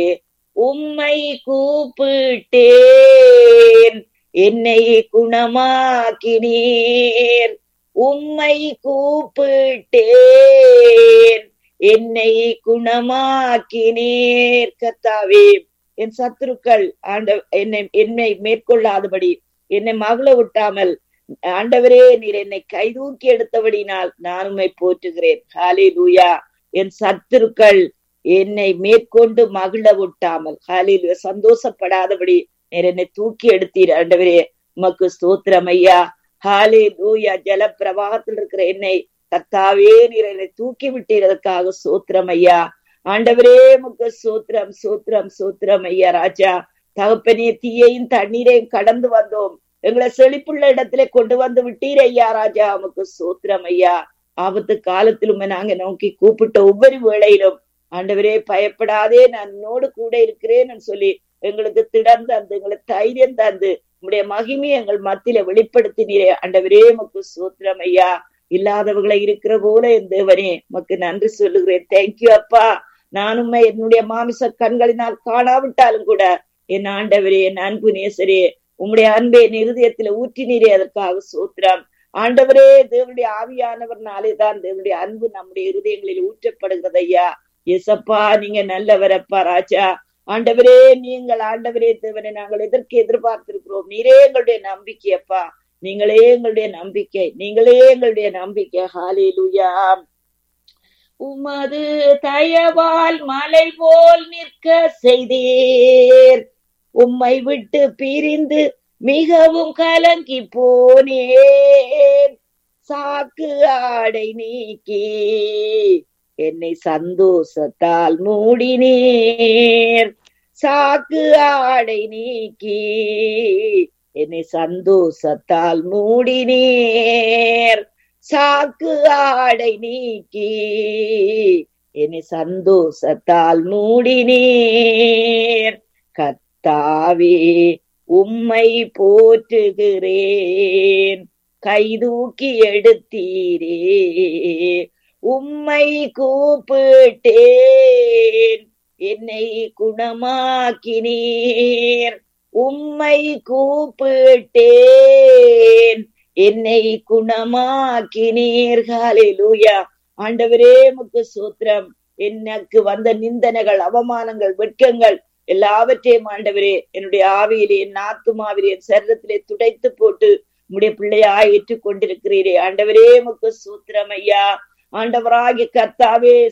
உம்மை கூப்பிட்டேன் என்னை குணமாக்கினீர் உம்மை கூப்பிட்டேன் என்னை குணமாக்கினீர் கத்தாவே என் சத்துருக்கள் ஆண்ட என்னை என்னை மேற்கொள்ளாதபடி என்னை மகள விட்டாமல் ஆண்டவரே நீர் என்னை கைதூக்கி எடுத்தபடினால் நான் உம்மை போற்றுகிறேன் ஹாலே லூயா என் சத்துருக்கள் என்னை மேற்கொண்டு மகிழ விட்டாமல் ஹாலில் சந்தோஷப்படாதபடி நீர் என்னை தூக்கி எடுத்தீர் ஆண்டவரே உமக்கு ஸ்தோத்திரம் ஐயா ஹாலே லூயா ஜல பிரவாகத்தில் இருக்கிற என்னை கத்தாவே நீர் என்னை தூக்கி விட்டீரதுக்காக சோத்திரம் ஐயா ஆண்டவரே உமக்கு சோத்திரம் சோத்திரம் சோத்திரம் ஐயா ராஜா தகப்பனே தீயையும் தண்ணீரையும் கடந்து வந்தோம் எங்களை செழிப்புள்ள இடத்துல கொண்டு வந்து விட்டீர் ஐயா ராஜா உமக்கு சோத்திரம் ஐயா ஆபத்து காலத்திலும் நாங்க நோக்கி கூப்பிட்ட ஒவ்வொரு வேளையிலும் ஆண்டவரே பயப்படாதே நான் உன்னோடு கூட இருக்கிறேன்னு சொல்லி எங்களுக்கு திடம் தந்து எங்களுக்கு தைரியம் தந்து உங்களுடைய மகிமையை எங்கள் மத்தியில வெளிப்படுத்தினீரே ஆண்டவரே உமக்கு சோத்திரம் ஐயா இல்லாதவர்களை இருக்கிற போல என் தேவனே உமக்கு நன்றி சொல்லுகிறேன் தேங்க்யூ அப்பா நானும் என்னுடைய மாமிச கண்களினால் காணாவிட்டாலும் கூட என் ஆண்டவரே என் அன்பு நேசரே உம்முடைய அன்பை என் இருதயத்துல ஊற்றினீரே அதற்காக சோத்திரம் ஆண்டவரே தேவனுடைய ஆவியானவர்னாலே தான் தேவனுடைய அன்பு நம்முடைய இருதயங்களில் ஊற்றப்படுகிறது ஐயா எசப்பா நீங்க நல்லவரப்பா ராஜா ஆண்டவரே நீங்கள் ஆண்டவரே தேவனை நாங்கள் எதற்கு எதிர்பார்த்திருக்கிறோம் நீரே எங்களுடைய நம்பிக்கையப்பா நீங்களே எங்களுடைய நம்பிக்கை நீங்களே எங்களுடைய நம்பிக்கை ஹாலேலுயா உமது தயவால் மலை போல் நிற்க செய்தீர் உம்மை விட்டு பிரிந்து மிகவும் கலங்கி போனேன் சாக்கு ஆடை நீக்கி என்னை சந்தோஷத்தால் மூடினீர் சாக்கு ஆடை நீக்கி என்னை சந்தோஷத்தால் மூடினீர் சாக்கு ஆடை நீக்கி என்னை சந்தோஷத்தால் மூடினீர் கத்தாவே உம்மை போற்றுகிறேன் கைதூக்கி எடுத்தீரே உம்மை கூப்பிட்டேன் என்னை குணமாக்கினீர் உம்மை கூப்பிட்டேன் என்னை குணமாக்கினீர் ஹalleluya ஆண்டவரே முக்கு சூத்திரம் எனக்கு வந்த நிந்தனைகள் அவமானங்கள் வெட்கங்கள் எல்லாவற்றையும் ஆண்டவரே என்னுடைய ஆவியிலே என் ஆத்துமாவிலே என் சரீரத்திலே துடைத்து போட்டு உம்முடைய பிள்ளையாய் ஏற்றுக் கொண்டிருக்கிறீரே ஆண்டவரே முக்கு சூத்திரம் ஐயா ஆண்டவராகி கர்த்தாவே